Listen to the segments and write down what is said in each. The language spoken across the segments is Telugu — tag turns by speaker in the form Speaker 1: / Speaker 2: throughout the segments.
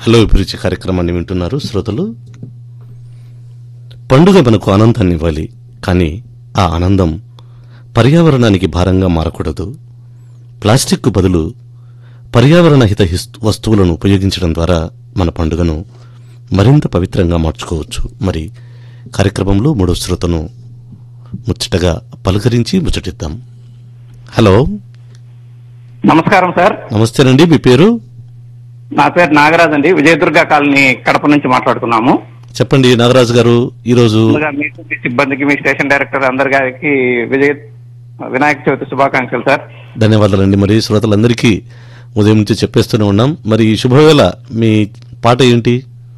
Speaker 1: హలో అభిరుచి కార్యక్రమాన్ని వింటున్నారు శ్రోతలు పండుగ మనకు ఆనందాన్ని ఇవ్వాలి కానీ ఆ ఆనందం పర్యావరణానికి భారంగా మారకూడదు ప్లాస్టిక్కు బదులు పర్యావరణ హిత హిస్- వస్తువులను ఉపయోగించడం ద్వారా మన పండుగను మరింత పవిత్రంగా మార్చుకోవచ్చు మరి కార్యక్రమంలో మూడో శ్రోతను ముచ్చటగా పలకరించి ముచ్చటిద్దాం హలో
Speaker 2: నమస్కారం సార్
Speaker 1: నమస్తేనండి మీ పేరు
Speaker 2: నా పేరు నాగరాజ్ అండి విజయదుర్గ కాలనీ కడప నుంచి మాట్లాడుతున్నాము
Speaker 1: చెప్పండి నాగరాజు గారు ఈరోజు
Speaker 2: ముందుగా మీకు మీ సిబ్బందికి మీ స్టేషన్ డైరెక్టర్ అందరి గారికి విజయ వినాయక చవితి శుభాకాంక్షలు సార్
Speaker 1: ధన్యవాదాలండి మరి శ్రోతలందరికీ ఉదయం నుంచి చెప్పేస్తూనే ఉన్నాం మరి ఈ శుభవేళ మీ పాట ఏంటి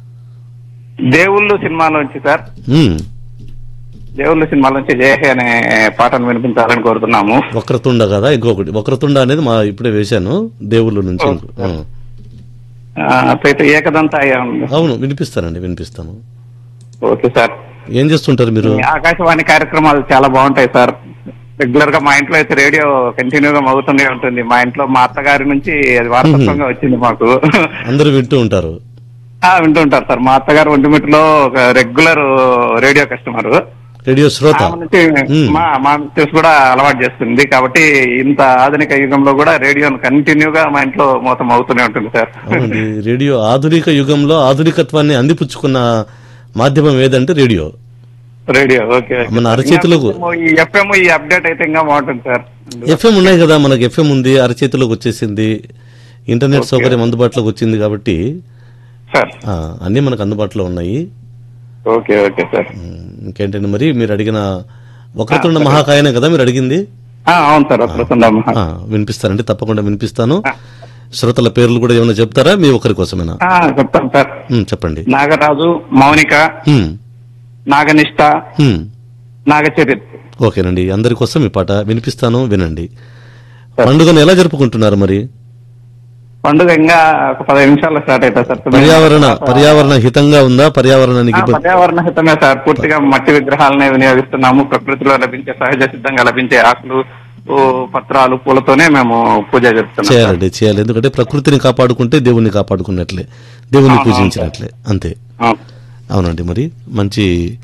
Speaker 2: దేవుళ్ళు సినిమాలోంచి సార్
Speaker 1: మ్మ్.
Speaker 2: దేవుళ్ళు సినిమాలోంచి జయహే అనే పాటను వినిపించాలని కోరుతున్నాము
Speaker 1: వక్రతుండ కదా ఇంకొకటి వక్రతుండ అనేది మా ఇప్పుడే వేశాను దేవుళ్ళ నుంచి ఇంకో- ఆ.
Speaker 2: ఆ, అట్లయితే ఏకదంతాయ ఉంది.
Speaker 1: అవును వినిపిస్తానండి వినిపిస్తాను
Speaker 2: ఓకే సార్
Speaker 1: ఏం చేస్తుంటారు మీరు
Speaker 2: మీ ఆకాశవాణి కార్యక్రమాలు చాలా బాగుంటాయి సార్ రెగ్యులర్ గా మా ఇంట్లో అయితే రేడియో కంటిన్యూగా మోగుతూనే ఉంటుంది మా ఇంట్లో మా అత్తగారి నుంచి అది వారసత్వంగా వచ్చింది మాకు
Speaker 1: అందరూ వింటూ ఉంటారు
Speaker 2: ఆ, వింటూ ఉంటారు సార్ మా అత్తగారు ఒంటిమిట్లో ఒక రెగ్యులర్ రేడియో కస్టమర్
Speaker 1: రేడియో శ్రోత
Speaker 2: ఆమె నుంచి
Speaker 1: మ్మ్.
Speaker 2: మా మా మిస్సెస్ కూడా అలవాటు చేస్తుంది కాబట్టి ఇంత ఆధునిక యుగంలో కూడా రేడియోను కంటిన్యూగా మా ఇంట్లో మోతం అవుతూనే ఉంటుంది సార్
Speaker 1: అవునండి రేడియో ఆధునిక యుగంలో ఆధునికత్వాన్ని అందిపుచ్చుకున్న మాధ్యమం ఏదంటే రేడియో
Speaker 2: రేడియో ఓకే ఓకే.
Speaker 1: మన అరచేతులకు-
Speaker 2: ఇంకా ఈ ఎఫ్ఎం ఈ అప్డేట్ అయితే ఇంకా బాగుంటుంది సార్
Speaker 1: ఎఫ్ఎం ఉన్నాయి కదా మనకి ఎఫ్ఎం ఉంది అరచేతిలోకి వచ్చేసింది ఇంటర్నెట్ సౌకర్యం అందుబాటులోకి వచ్చింది కాబట్టి
Speaker 2: సార్
Speaker 1: ఆ, అన్నీ మనకు అందుబాటులో ఉన్నాయి
Speaker 2: ఓకే ఓకే సార్
Speaker 1: ఉమ్, ఇంకేంటండి మరి మీరు అడిగిన వక్రతుండ మహాకాయనే కదా మీరు అడిగింది
Speaker 2: ఆ, అవును సార్ వస్తుందాం
Speaker 1: ఆ, వినిపిస్తానండి తప్పకుండా వినిపిస్తాను శ్రోతల పేర్లు కూడా ఏమైనా చెప్తారా మీ ఒకరి కోసమేనా
Speaker 2: చెప్తాను సార్
Speaker 1: ఉమ్, చెప్పండి
Speaker 2: నాగరాజు మౌనిక
Speaker 1: ఉమ్,
Speaker 2: నాగనిష్ట
Speaker 1: ఉమ్,
Speaker 2: నాగచరిత్
Speaker 1: ఓకేనండి అందరి కోసం ఈ పాట వినిపిస్తాను వినండి పండుగను ఎలా జరుపుకుంటున్నారు మరి
Speaker 2: పండుగ ఇంకా ఒక పది నిమిషాల్లో స్టార్ట్ అవుతా సార్
Speaker 1: పర్యావరణ పర్యావరణ హితంగా ఉందా పర్యావరణానికి
Speaker 2: ఆ,
Speaker 1: ఇబ్బంది-
Speaker 2: పర్యావరణ హితమే సార్ పూర్తిగా మట్టి విగ్రహాలనే వినియోగిస్తున్నాము ప్రకృతిలో లభించే సహజ సిద్ధంగా లభించే ఆకులు ఓ, పత్రాలు పూలతోనే మేము పూజ చేస్తున్నాం సార్.
Speaker 1: చేయాలండి చేయాలి ఎందుకంటే ప్రకృతిని కాపాడుకుంటే దేవుణ్ణి కాపాడుకున్నట్లే దేవుణ్ణి
Speaker 2: అవును,
Speaker 1: పూజించినట్లే అంతే
Speaker 2: అవును.
Speaker 1: అవునండి మరి మంచి